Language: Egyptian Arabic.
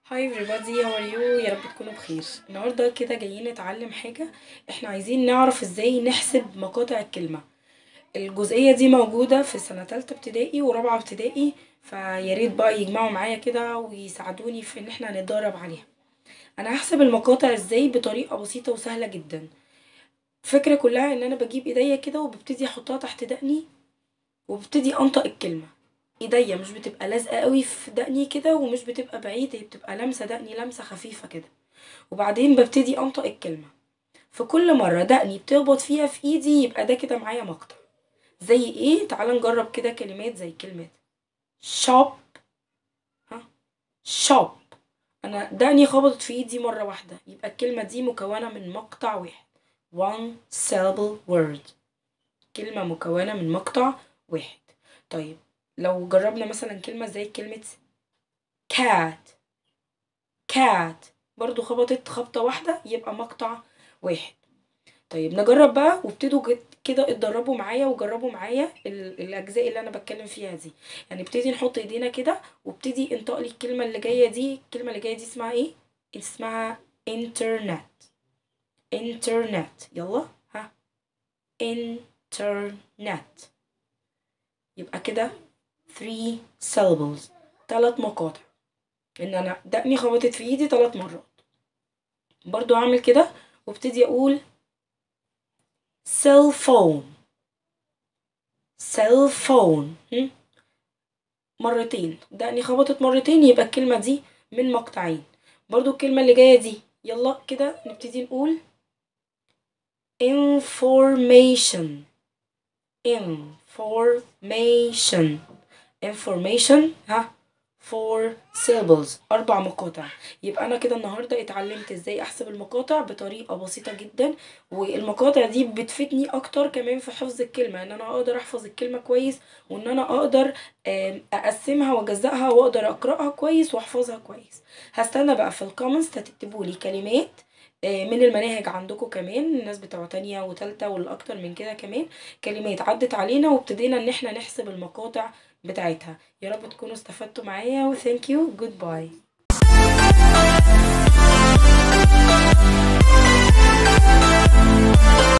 هاي everybody how are you يا رب تكونوا بخير النهارده كده جايين نتعلم حاجة احنا عايزين نعرف ازاي نحسب مقاطع الكلمة الجزئية دي موجودة في سنة تالتة ابتدائي ورابعة ابتدائي فياريت بقى يجمعوا معايا كده ويساعدوني في ان احنا نتدرب عليها انا هحسب المقاطع ازاي بطريقة بسيطة وسهلة جدا الفكرة كلها ان انا بجيب ايديا كده وببتدي احطها تحت دقني وببتدي انطق الكلمة ايديا مش بتبقى لازقة قوي في دقني كده ومش بتبقى بعيد هي بتبقى لامسة دقني لمسة خفيفة كده وبعدين ببتدي انطق الكلمة في كل مرة دقني بتخبط فيها في ايدي يبقى ده كده معايا مقطع زي ايه تعال نجرب كده كلمات زي كلمة شوب ها شوب انا دقني خبطت في ايدي مرة واحدة يبقى الكلمة دي مكونة من مقطع واحد one syllable word كلمة مكونة من مقطع واحد طيب لو جربنا مثلا كلمة زي كلمة cat cat برضو خبطت خبطة واحدة يبقى مقطع واحد طيب نجرب بقى وابتدوا جد- كده اتدربوا معايا وجربوا معايا ال- الأجزاء اللي أنا بتكلم فيها دي يعني ابتدي نحط ايدينا كده وابتدي انطق لي الكلمة اللي جاية دي الكلمة اللي جاية دي اسمها ايه؟ اسمها انترنت انترنت يلا ها انترنت يبقى كده three syllables تلات مقاطع ان انا دقني خبطت في ايدي تلات مرات برضو اعمل كده وابتدي اقول cell phone cell phone هم؟ مرتين دقني خبطت مرتين يبقى الكلمة دي من مقطعين برضو الكلمة اللي جاية دي يلا كده نبتدي نقول information information information ها four syllables أربع مقاطع يبقى أنا كده النهاردة اتعلمت ازاي أحسب المقاطع بطريقة بسيطة جدا والمقاطع دي بتفيدني أكتر كمان في حفظ الكلمة إن أنا أقدر أحفظ الكلمة كويس وإن أنا أقدر آم، أقسمها وأجزأها وأقدر أقرأها كويس وأحفظها كويس هستنى بقى في الكومنتس تكتبولي كلمات آه، من المناهج عندكم كمان الناس بتوع تانية وتالتة والأكتر من كده كمان كلمات عدت علينا وابتدينا ان احنا نحسب المقاطع بتاعتها يا رب تكونوا استفدتوا معايا وثانك يو جود باي